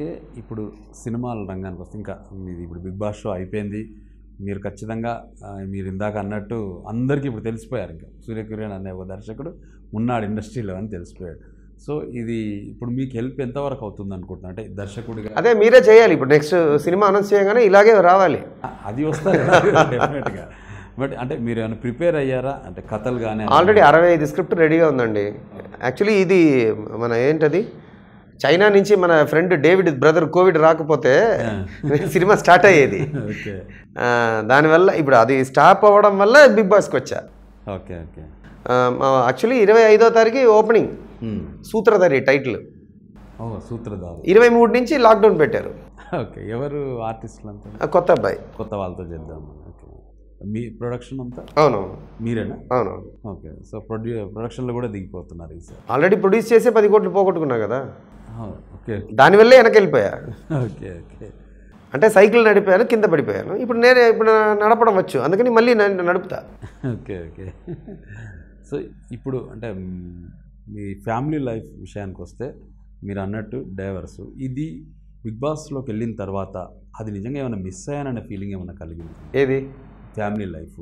అలాగే ఇప్పుడు సినిమాల రంగానికి వస్తే ఇంకా మీది ఇప్పుడు బిగ్ బాస్ షో అయిపోయింది మీరు ఖచ్చితంగా ఆ, మీరు ఇందాక అన్నట్టు అందరికీ ఇప్పుడు తెలిసిపోయారు ఇంకా సూర్యకిరణ్ అనే ఒక దర్శకుడు ఉన్నాడు ఇండస్ట్రీలో అని తెలిసిపోయాడు సో ఇది ఇప్పుడు మీకు హెల్ప్ ఎంతవరకు అవుతుంది అనుకుంటున్నా అంటే దర్శకుడిగా అదే మీరే చేయాలి ఇప్పుడు నెక్స్ట్ సినిమా అనౌన్స్ చేయగానే ఇలాగే రావాలి అది వస్తుంది డెఫినెట్గా బట్ అంటే మీరు ఏమైనా ప్రిపేర్ అయ్యారా అంటే కథలు కానీ ఆల్రెడీ అరవై ఐదు స్క్రిప్ట్ రెడీగా ఉందండి యాక్చువల్లీ ఇది మన ఏంటది చైనా నుంచి మన ఫ్రెండ్ డేవిడ్ బ్రదర్ కోవిడ్ రాకపోతే సినిమా స్టార్ట్ అయ్యేది ఓకే ఆ, దానివల్ల ఇప్పుడు అది స్టాప్ అవ్వడం వల్ల బిగ్ బాస్కి వచ్చా ఓకే ఓకే యాక్చువల్లీ ఇరవై ఐదో తారీఖు ఓపెనింగ్ సూత్రధారి టైటిల్ ఓ సూత్రధారు ఇరవై మూడు నుంచి లాక్డౌన్ పెట్టారు ఓకే ఎవరు ఆర్టిస్టులు అంతా ఆ, కొత్త అబ్బాయి కొత్త వాళ్ళతో చేద్దాం ఓకే మీ ప్రొడక్షన్ అంతా అవునవును మీరేనా అవునవును ఓకే సో ప్రొడ్యూ ప్రొడక్షన్లో కూడా దిగిపోతున్నారు ఈసారి ఆల్రెడీ ప్రొడ్యూస్ చేసే పది కోట్లు పోగొట్టుకున్నా కదా ఓకే దానివల్లే వెనక్కి వెళ్ళిపోయా ఓకే ఓకే అంటే సైకిల్ నడిపాను కింద పడిపోయాను ఇప్పుడు నేనే ఇప్పుడు నా- నడపడం వచ్చు అందుకని మళ్ళీ నేను నడుపుతా ఓకే ఓకే సో ఇప్పుడు అంటే మ్, మీ ఫ్యామిలీ లైఫ్ విషయానికి వస్తే మీరు అన్నట్టు డైవర్స్ ఇది బిగ్ బాస్లోకి వెళ్ళిన తర్వాత అది నిజంగా ఏమైనా మిస్ అయ్యాననే ఫీలింగ్ ఏమైనా కలిగింది ఏది ఫ్యామిలీ లైఫ్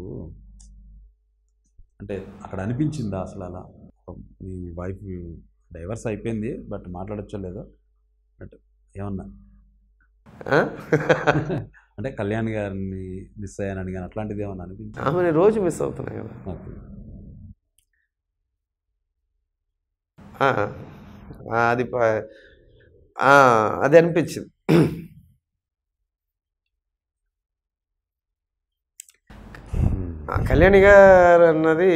అంటే అక్కడ అనిపించిందా అసలు అలా మీ వైఫ్ డైవర్స్ అయిపోయింది బట్ మాట్లాడచ్చో లేదో బట్ ఏమన్నా ఆ? అంటే కళ్యాణ్ గారిని మిస్ అయ్యానని కానీ అట్లాంటిది ఏమన్నా అనిపించింది ఆమె రోజు మిస్ అవుతున్నా కదా ఓకే ఆ, ఆ, అది ప- ఆ, అది అనిపించింది ఆ, కళ్యాణి గారు అన్నది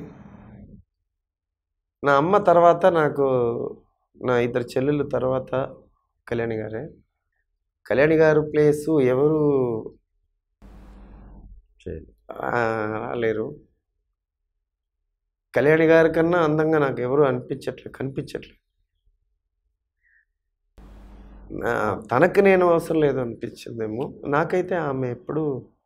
నా అమ్మ తర్వాత నాకు నా ఇద్దరు చెల్లెళ్ళు తర్వాత కళ్యాణి గారే కళ్యాణి గారు ప్లేసు ఎవరు చేయాలి ఆ, లేరు కళ్యాణి గారి కన్నా అందంగా నాకు ఎవరు అనిపించట్లేదు కనిపించట్లేదు నా- తనకు నేను అవసరం లేదు అనిపించిందేమో నాకైతే ఆమె ఎప్పుడు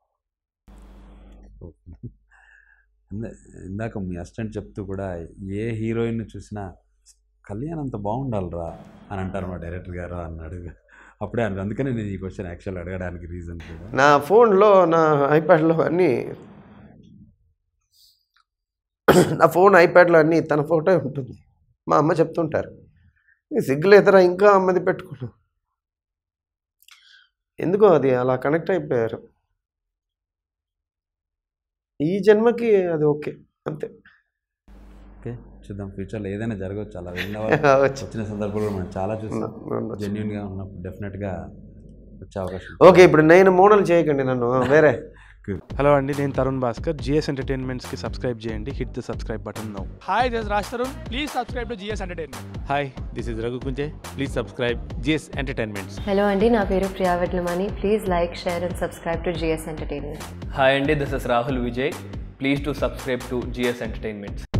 ఇంద- ఇందాక మీ అసిస్టెంట్ చెప్తూ కూడా ఏ హీరోయిన్ చూసినా కళ్యాణ్ అంత బాగుండాలిరా అని అంటారు మా డైరెక్టర్ గారు అన్నాడు అప్పుడే అన్నాడు అందుకనే నేను ఈ క్వశ్చన్ యాక్చువల్ అడగడానికి రీజన్ కూడా నా ఫోన్లో నా ఐప్యాడ్లో అన్నీ నా ఫోన్ ఐప్యాడ్లో అన్నీ తన ఫోటో ఉంటుంది మా అమ్మ చెప్తుంటారు "నీ సిగ్గులేదరా ఇంకా అమ్మది పెట్టుకున్నావు ఎందుకో అది అలా కనెక్ట్ అయిపోయారు ఈ జన్మకి అది ఓకే అంతే ఓకే చూద్దాం ఫ్యూచర్లో ఏదైనా జరగవచ్చు అలా వెళ్ళిన వాళ్ళు కావచ్చు. వచ్చిన సందర్భంలో మనం చాలా చూస్తాం ఉండొచ్చు. జెన్యున్గా ఉన్నప్పుడు డెఫినెట్గా వచ్చే అవకాశం ఓకే ఇప్పుడు నేను మోడల్ చేయకండి నన్ను ఆ, వేరే హలో అండి నేను తరుణ్ భాస్కర్ జిఎస్ ఎంటర్టైన్మెంట్స్కి సబ్స్క్రైబ్ చేయండి hit the subscribe button now Hi, this is Raj Tarun. Please subscribe to GS Entertainment. Hi this is Raghu Kunje please subscribe GS entertainments hello అండి నా పేరు Priya Vetlamani please like share and subscribe to GS entertainment Hi, Andy. This is Rahul Vijay. Please do subscribe to GS Entertainment.